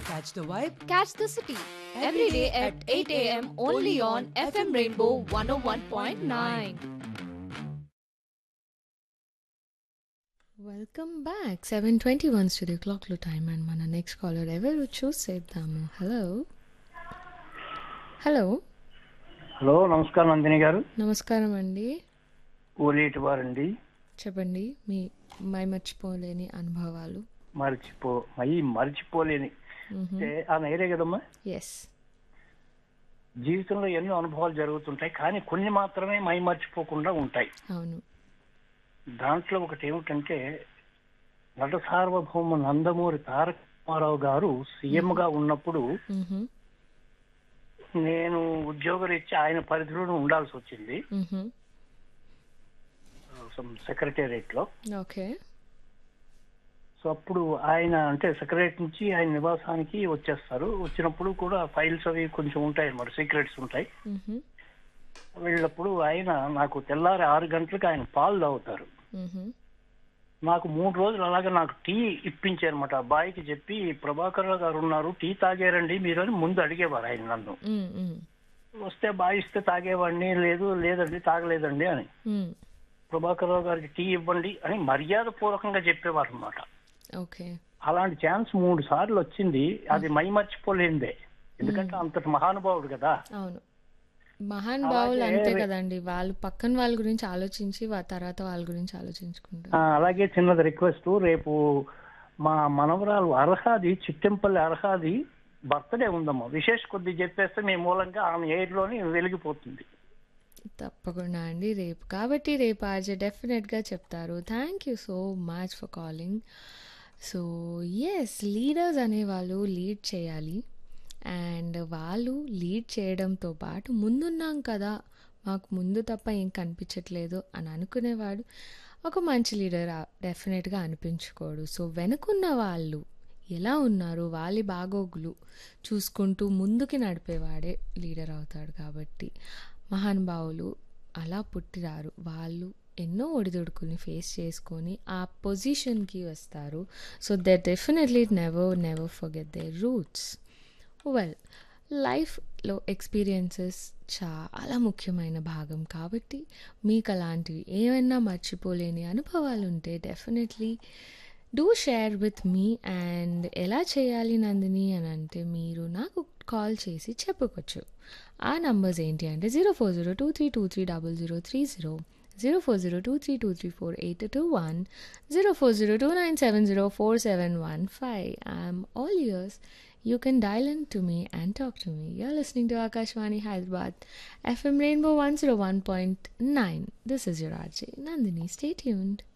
Catch the vibe. Catch the city every day at 8 a.m. only on FM Rainbow 101.9. Welcome back seven twenty one studio క్లాక్లో time and మన next caller ఎవరు choose చేద్దాము hello hello hello నమస్కారం నందిని గారు నమస్కారం అండి ఓలేటి వారండి చెప్పండి me my మర్చిపోలేని అనుభవాలు మర్చిపో అయ్యి మర్చిపోలేని అంటే ఆ నైరే కదమ్మా ఎస్ జీవితంలో ఎన్నో అనుభవాలు జరుగుతుంటాయి కానీ కొన్ని మాత్రమే మై మర్చిపోకుండా ఉంటాయి అవును దాంట్లో ఒకటి ఏమిటంటే నట సార్వభౌమ నందమూరి తారక రామారావు గారు సీఎం గా ఉన్నప్పుడు మ్హూ, నేను ఉద్యోగరీత్యా ఆయన పరిధిలోనే ఉండాల్సి వచ్చింది మ్హూ. సెక్రటేరియట్ లో ఓకే సో అప్పుడు ఆయన అంటే సెక్రటరీ నుంచి ఆయన నివాసానికి వచ్చేస్తారు వచ్చినప్పుడు కూడా ఫైల్స్ అవి కొంచెం ఉంటాయి అన్నమాట సీక్రెట్స్ ఉంటాయి మ్హూ, వెళ్ళినప్పుడు ఆయన నాకు తెల్లారి ఆరు గంటలకు ఆయన పాలు తాగుతారు మ్హూ. నాకు మూడు రోజులు అలాగే నాకు టీ ఇప్పించారనమాట అబ్బాయికి చెప్పి ప్రభాకర్ రావు గారు ఉన్నారు టీ తాగారండి మీరు అని ముందు అడిగేవారు ఆయన నన్ను మ్, మ్, వస్తే బాగా ఇస్తే తాగేవాడిని లేదు లేదండి తాగలేదండి అని మ్. ప్రభాకర్ రావు గారికి టీ ఇవ్వండి అని మర్యాద పూర్వకంగా చెప్పేవారు అనమాట ఓకే అలాంటి ఛాన్స్ మూడు సార్లు వచ్చింది అది మై మర్చిపోలేనిదే ఎందుకంటే అంతటి మహానుభావుడు కదా అవును మహాన్ భావులు అంతే అలాగే- కదండి వాళ్ళు పక్కన వాళ్ళ గురించి ఆలోచించి వా- తర్వాత వాళ్ళ గురించి ఆలోచించుకుంటారు ఆ, అలాగే చిన్నది రిక్వెస్ట్ రేపు మా మనవరాలు అర్హాది చిట్టెంపల్లి అర్హాది బర్త్డే ఉందమ్మా విశేష కొద్ది చెప్పేస్తే మీ మూలంగా ఆమె ఎయిర్ లోని వెలిగిపోతుంది తప్పకుండా అండి రేపు కాబట్టి రేపు ఆర్జే డెఫినెట్గా చెప్తారు thank you so much for calling so yes leaders అనేవాళ్ళు లీడ్ చేయాలి అండ్ వాళ్ళు లీడ్ చేయడంతో పాటు ముందున్నాం కదా మాకు ముందు తప్ప ఏం కనిపించట్లేదు అని అనుకునేవాడు ఒక మంచి లీడర్ డెఫినెట్గా అనిపించుకోడు సో వెనుకున్న వాళ్ళు ఎలా ఉన్నారు వాళ్ళ బాగోగులు చూసుకుంటూ ముందుకి నడిపేవాడే లీడర్ అవుతాడు కాబట్టి మహానుభావులు అలా పుట్టిరారు వాళ్ళు ఎన్నో ఒడిదుడుకుల్ని ఫేస్ చేసుకొని ఆ పొజిషన్కి వస్తారు so they definitely never never forget they roots well లైఫ్లో ఎక్స్పీరియన్సెస్ చాలా ముఖ్యమైన భాగం కాబట్టి మీకు అలాంటివి ఏమైనా మర్చిపోలేని అనుభవాలు ఉంటే definitely do share with me and ఎలా చేయాలి నందిని అని అంటే మీరు నాకు కాల్ చేసి చెప్పుకోవచ్చు ఆ నంబర్స్ ఏంటి అంటే zero four zero two three two three double zero three zero zero four zero two three two three four eight two one zero four zero two nine seven zero four seven one five I'm all ears you can dial in to me and talk to me. You're listening to Akashwani Hyderabad, FM Rainbow 101.9. This is your RJ, Nandini. Stay tuned.